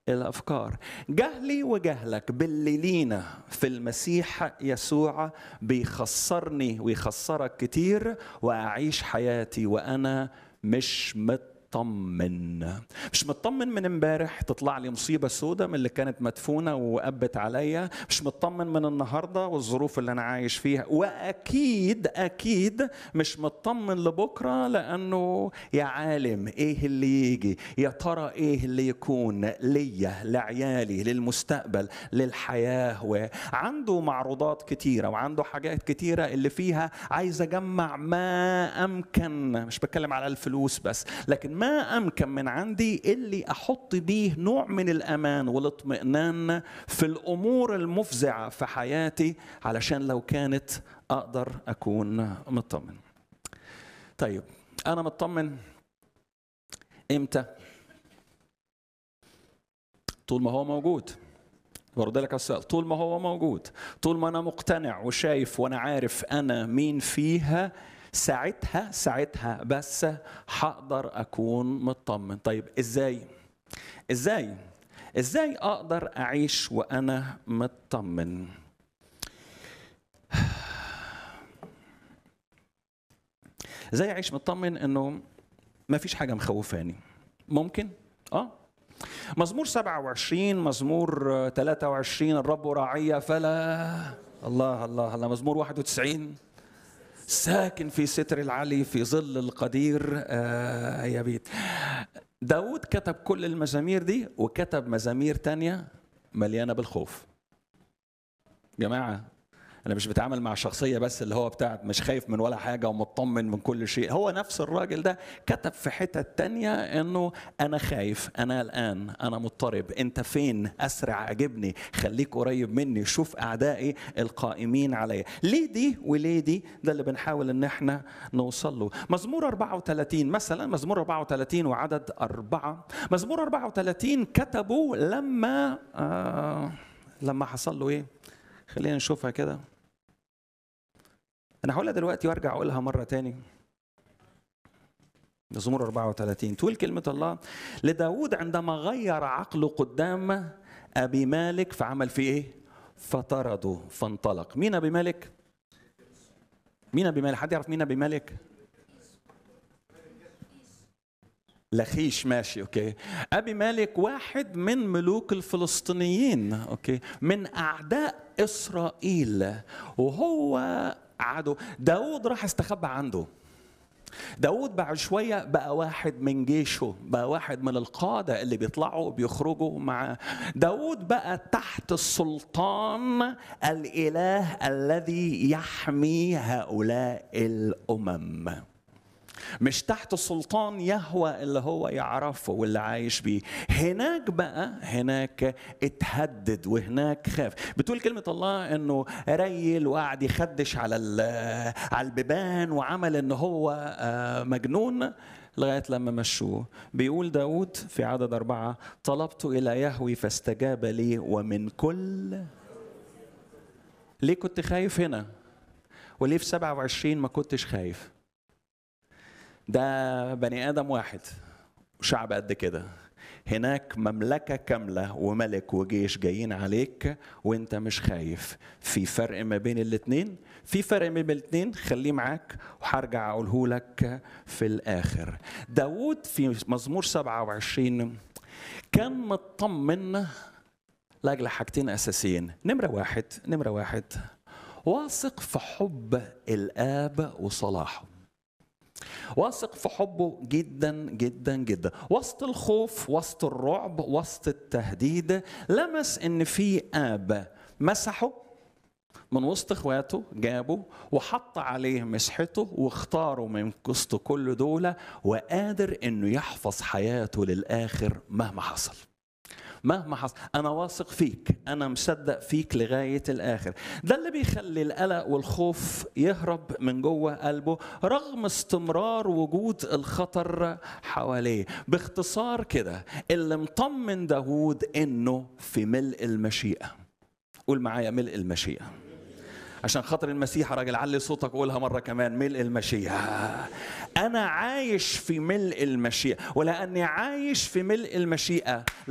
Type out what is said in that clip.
الافكار جهلي وجهلك باللي لينا في المسيح يسوع بيخسرني ويخسرك كتير واعيش حياتي وانا مش مت مطمن مش مطمن من امبارح تطلع لي مصيبه سودة من اللي كانت مدفونه وقبت عليا مش مطمن من النهارده والظروف اللي انا عايش فيها واكيد اكيد مش مطمن لبكره لانه يا عالم ايه اللي يجي يا ترى ايه اللي يكون ليا لعيالي للمستقبل للحياه وعنده معروضات كتيره وعنده حاجات كتيره اللي فيها عايز اجمع ما امكن مش بتكلم على الفلوس بس لكن ما امكن من عندي اللي احط بيه نوع من الامان والاطمئنان في الامور المفزعه في حياتي علشان لو كانت اقدر اكون مطمن. طيب انا مطمن امتى؟ طول ما هو موجود. برد لك السؤال طول ما هو موجود طول ما انا مقتنع وشايف وانا عارف انا مين فيها ساعتها ساعتها بس هقدر اكون مطمن طيب ازاي ازاي ازاي اقدر اعيش وانا مطمن ازاي اعيش مطمن انه ما فيش حاجه مخوفاني ممكن اه مزمور 27 مزمور 23 الرب راعية فلا الله الله الله مزمور 91 ساكن في ستر العلي في ظل القدير آه يا بيت داود كتب كل المزامير دي وكتب مزامير تانية مليانة بالخوف جماعة أنا مش بتعامل مع شخصية بس اللي هو بتاعت مش خايف من ولا حاجة ومطمن من كل شيء هو نفس الراجل ده كتب في حتة تانية إنه أنا خايف أنا الآن أنا مضطرب أنت فين أسرع أجبني خليك قريب مني شوف أعدائي القائمين عليا ليه دي وليه دي ده اللي بنحاول إن إحنا نوصل له مزمور 34 مثلا مزمور 34 وعدد أربعة مزمور 34 كتبوا لما آه لما حصل له إيه خلينا نشوفها كده انا هقولها دلوقتي وارجع اقولها مره تاني مزمور 34 تقول كلمة الله لداود عندما غير عقله قدام أبي مالك فعمل فيه إيه؟ فطرده فانطلق مين أبي مالك؟ مين أبي مالك؟ حد يعرف مين أبي مالك؟ لخيش ماشي اوكي ابي مالك واحد من ملوك الفلسطينيين اوكي من اعداء اسرائيل وهو عدو داود راح استخبى عنده داود بعد شوية بقى واحد من جيشه بقى واحد من القادة اللي بيطلعوا وبيخرجوا مع داود بقى تحت السلطان الإله الذي يحمي هؤلاء الأمم مش تحت سلطان يهوى اللي هو يعرفه واللي عايش بيه هناك بقى هناك اتهدد وهناك خاف بتقول كلمة الله انه ريل وقعد يخدش على على البيبان وعمل ان هو مجنون لغاية لما مشوه بيقول داود في عدد أربعة طلبت إلى يهوي فاستجاب لي ومن كل ليه كنت خايف هنا وليه في 27 ما كنتش خايف ده بني ادم واحد وشعب قد كده هناك مملكة كاملة وملك وجيش جايين عليك وانت مش خايف في فرق ما بين الاتنين في فرق ما بين الاتنين خليه معاك وهرجع اقوله لك في الاخر داود في مزمور 27 كان مطمن لاجل حاجتين اساسيين نمرة واحد نمرة واحد واثق في حب الاب وصلاحه واثق في حبه جدا جدا جدا وسط الخوف وسط الرعب وسط التهديد لمس ان في اب مسحه من وسط اخواته جابه وحط عليه مسحته واختاره من وسط كل دول وقادر انه يحفظ حياته للاخر مهما حصل مهما حصل انا واثق فيك انا مصدق فيك لغايه الاخر ده اللي بيخلي القلق والخوف يهرب من جوه قلبه رغم استمرار وجود الخطر حواليه باختصار كده اللي مطمن داوود انه في ملء المشيئه قول معايا ملء المشيئه عشان خاطر المسيح راجل علي صوتك قولها مرة كمان ملء المشيئة أنا عايش في ملء المشيئة ولأني عايش في ملء المشيئة